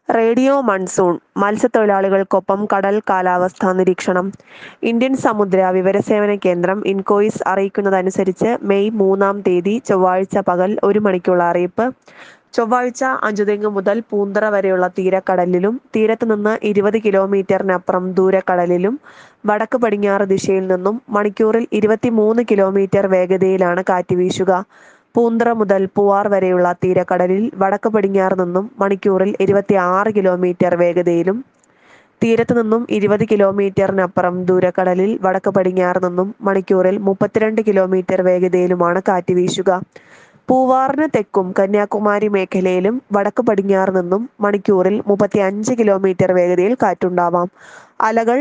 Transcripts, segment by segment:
radio monsoon മത്സ്യത്തൊഴിലാളികൾക്കൊപ്പം കടൽ കാലാവസ്ഥാ നിരീക്ഷണം ഇന്ത്യൻ സമുദ്ര വിവരസേവന കേന്ദ്രം ഇൻകോയിസ് അറിയിക്കുന്നതനുസരിച്ച് മെയ് മൂന്നാം തീയതി ചൊവ്വാഴ്ച പകൽ ഒരു മണിക്കുള്ള അറിയിപ്പ് ചൊവ്വാഴ്ച അഞ്ചുതെങ്ങ് മുതൽ പൂന്തറ വരെയുള്ള തീരക്കടലിലും തീരത്ത് നിന്ന് ഇരുപത് കിലോമീറ്ററിനപ്പുറം ദൂരക്കടലിലും വടക്ക് പടിഞ്ഞാറ് ദിശയിൽ നിന്നും മണിക്കൂറിൽ ഇരുപത്തിമൂന്ന് കിലോമീറ്റർ വേഗതയിലാണ് കാറ്റ് വീശുക പൂന്തറ മുതൽ പൂവാർ വരെയുള്ള തീരക്കടലിൽ വടക്ക് പടിഞ്ഞാറ് നിന്നും മണിക്കൂറിൽ ഇരുപത്തി ആറ് കിലോമീറ്റർ വേഗതയിലും തീരത്ത് നിന്നും ഇരുപത് കിലോമീറ്ററിനപ്പുറം ദൂരക്കടലിൽ വടക്ക് പടിഞ്ഞാറ് നിന്നും മണിക്കൂറിൽ മുപ്പത്തിരണ്ട് കിലോമീറ്റർ വേഗതയിലുമാണ് കാറ്റ് വീശുക പൂവാറിന് തെക്കും കന്യാകുമാരി മേഖലയിലും വടക്ക് പടിഞ്ഞാറ് നിന്നും മണിക്കൂറിൽ മുപ്പത്തി അഞ്ച് കിലോമീറ്റർ വേഗതയിൽ കാറ്റുണ്ടാവാം അലകൾ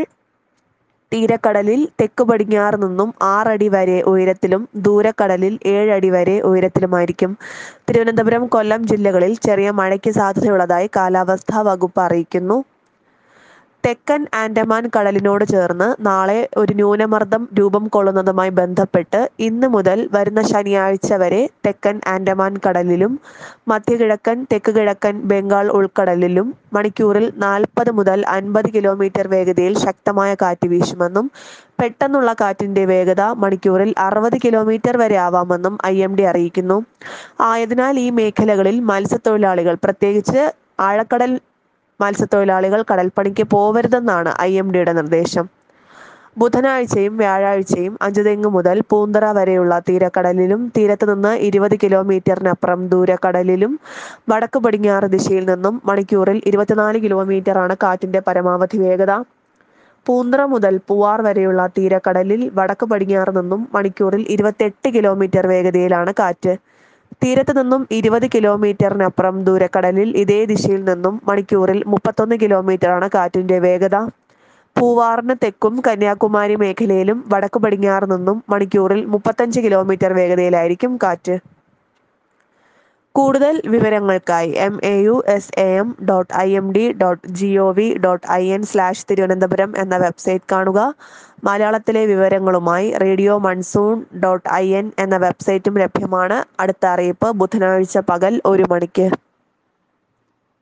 തീരക്കടലിൽ തെക്ക് പടിഞ്ഞാറ് നിന്നും ആറടി വരെ ഉയരത്തിലും ദൂരക്കടലിൽ ഏഴടി വരെ ഉയരത്തിലുമായിരിക്കും തിരുവനന്തപുരം കൊല്ലം ജില്ലകളിൽ ചെറിയ മഴയ്ക്ക് സാധ്യതയുള്ളതായി കാലാവസ്ഥാ വകുപ്പ് അറിയിക്കുന്നു തെക്കൻ ആൻഡമാൻ കടലിനോട് ചേർന്ന് നാളെ ഒരു ന്യൂനമർദ്ദം രൂപം കൊള്ളുന്നതുമായി ബന്ധപ്പെട്ട് ഇന്ന് മുതൽ വരുന്ന ശനിയാഴ്ച വരെ തെക്കൻ ആൻഡമാൻ കടലിലും മധ്യകിഴക്കൻ തെക്ക് കിഴക്കൻ ബംഗാൾ ഉൾക്കടലിലും മണിക്കൂറിൽ നാൽപ്പത് മുതൽ അൻപത് കിലോമീറ്റർ വേഗതയിൽ ശക്തമായ കാറ്റ് വീശുമെന്നും പെട്ടെന്നുള്ള കാറ്റിന്റെ വേഗത മണിക്കൂറിൽ അറുപത് കിലോമീറ്റർ വരെ ആവാമെന്നും ഐ എം ഡി അറിയിക്കുന്നു ആയതിനാൽ ഈ മേഖലകളിൽ മത്സ്യത്തൊഴിലാളികൾ പ്രത്യേകിച്ച് ആഴക്കടൽ മത്സ്യത്തൊഴിലാളികൾ കടൽപ്പണിക്ക് പോവരുതെന്നാണ് ഐ എം ഡിയുടെ നിർദ്ദേശം ബുധനാഴ്ചയും വ്യാഴാഴ്ചയും അഞ്ചുതെങ്ങ് മുതൽ പൂന്തറ വരെയുള്ള തീരക്കടലിലും തീരത്ത് നിന്ന് ഇരുപത് കിലോമീറ്ററിനപ്പുറം ദൂരക്കടലിലും വടക്ക് പടിഞ്ഞാറ് ദിശയിൽ നിന്നും മണിക്കൂറിൽ ഇരുപത്തിനാല് കിലോമീറ്ററാണ് കാറ്റിന്റെ പരമാവധി വേഗത പൂന്തറ മുതൽ പൂവാർ വരെയുള്ള തീരക്കടലിൽ വടക്ക് പടിഞ്ഞാറ് നിന്നും മണിക്കൂറിൽ ഇരുപത്തെട്ട് കിലോമീറ്റർ വേഗതയിലാണ് കാറ്റ് തീരത്ത് നിന്നും ഇരുപത് കിലോമീറ്ററിനപ്പുറം ദൂരക്കടലിൽ ഇതേ ദിശയിൽ നിന്നും മണിക്കൂറിൽ മുപ്പത്തൊന്ന് കിലോമീറ്ററാണ് കാറ്റിന്റെ വേഗത പൂവാറിന് തെക്കും കന്യാകുമാരി മേഖലയിലും വടക്ക് പടിഞ്ഞാറ് നിന്നും മണിക്കൂറിൽ മുപ്പത്തഞ്ച് കിലോമീറ്റർ വേഗതയിലായിരിക്കും കാറ്റ് കൂടുതൽ വിവരങ്ങൾക്കായി M A U S A M dot I M D dot G O V dot I N slash Thiruvananthapuram എന്ന വെബ്സൈറ്റ് കാണുക മലയാളത്തിലെ വിവരങ്ങളുമായി radio monsoon dot I N എന്ന വെബ്സൈറ്റും ലഭ്യമാണ് അടുത്ത അറിയിപ്പ് ബുധനാഴ്ച പകൽ ഒരു മണിക്ക്